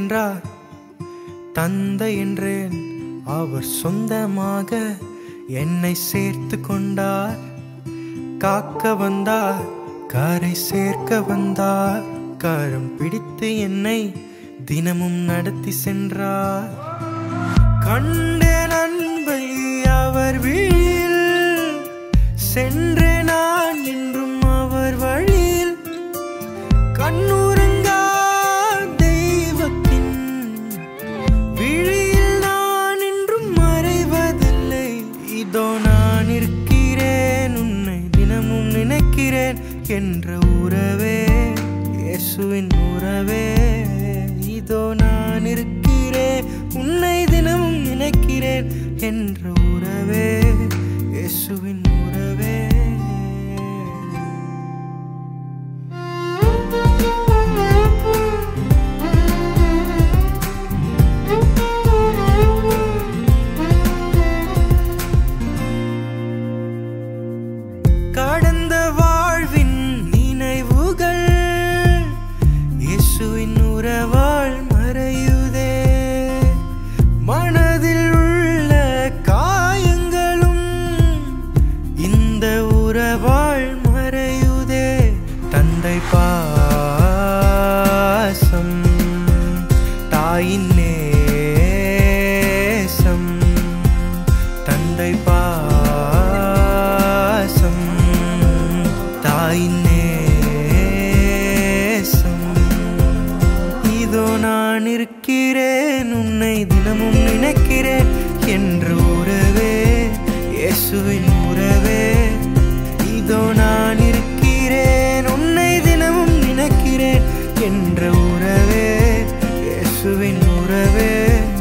சென்றார் தந்தை என்றேன் அவர் சொந்தமாக என்னை சேர்த்து கொண்டார் காக்க வந்தார் கரை சேர்க்க வந்தார் கரம் பிடித்து என்னை தினமும் நடத்தி சென்றார் கண்டேன் அன்பை அவர் விழியில் சென்றே நான் என்றும் அவர் வழியில் கண்ணுறங்கா தெய்வத்தின் விழியில் நான் என்றும் மறைவதில்லை இதோ நான் இருக்கிறேன் உன்னை தினமும் நினைக்கிறேன் என்ற உறவே இயேசுவின் உறவே இதோ நான் இருக்கிறேன் உன்னை தினமும் நினைக்கிறேன் என்ற உறவே இயேசுவின் உறவே கடந்த வாழ்வின் நினைவுகள் இயேசுவின் உறவால் மறையுதே மனதில் உள்ள காயங்களும் இந்த உறவால் மறையுதே தந்தை பாசம் தாயின் நேசம் தந்தை பாசம் தாயின் நேசம் இதோ நான் இருக்கிறேன் உன்னை தினமும் நினைக்கிறேன் என்ற உறவே இயேசுவின் உறவே இதோ நான் இருக்கிறேன் உன்னை தினமும் நினைக்கிறேன் என்ற உறவே இயேசுவின் உறவே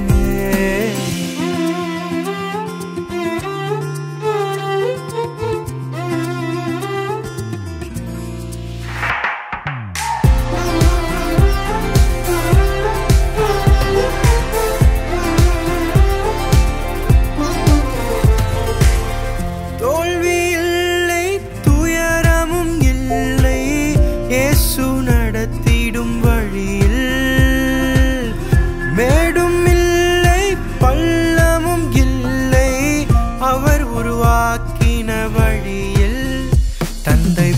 தோல்வி இல்லை துயரமும் இல்லை இயேசு நடத்திடும் வழியில் மேடும் இல்லை பள்ளமும் இல்லை அவர் உருவாக்கின வழியில் தந்தை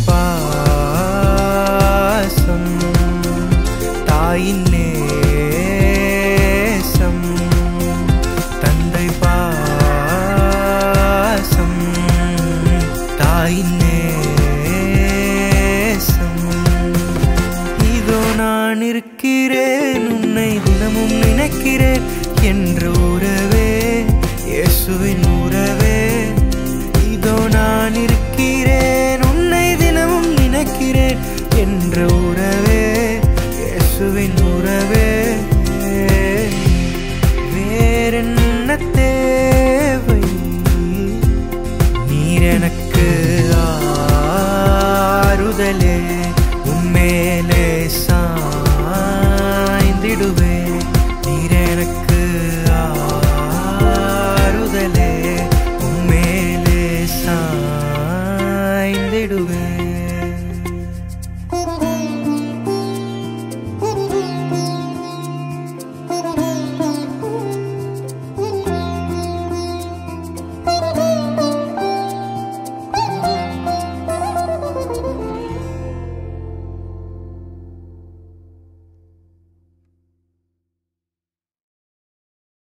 பாசம் தாயின் நேசம் தந்தை பாசம் தாயின் நேசம் இதோ நான் இருக்கிறேன் உன்னை தினமும் நினைக்கிறேன் என்ற உறவே இயேசுவின்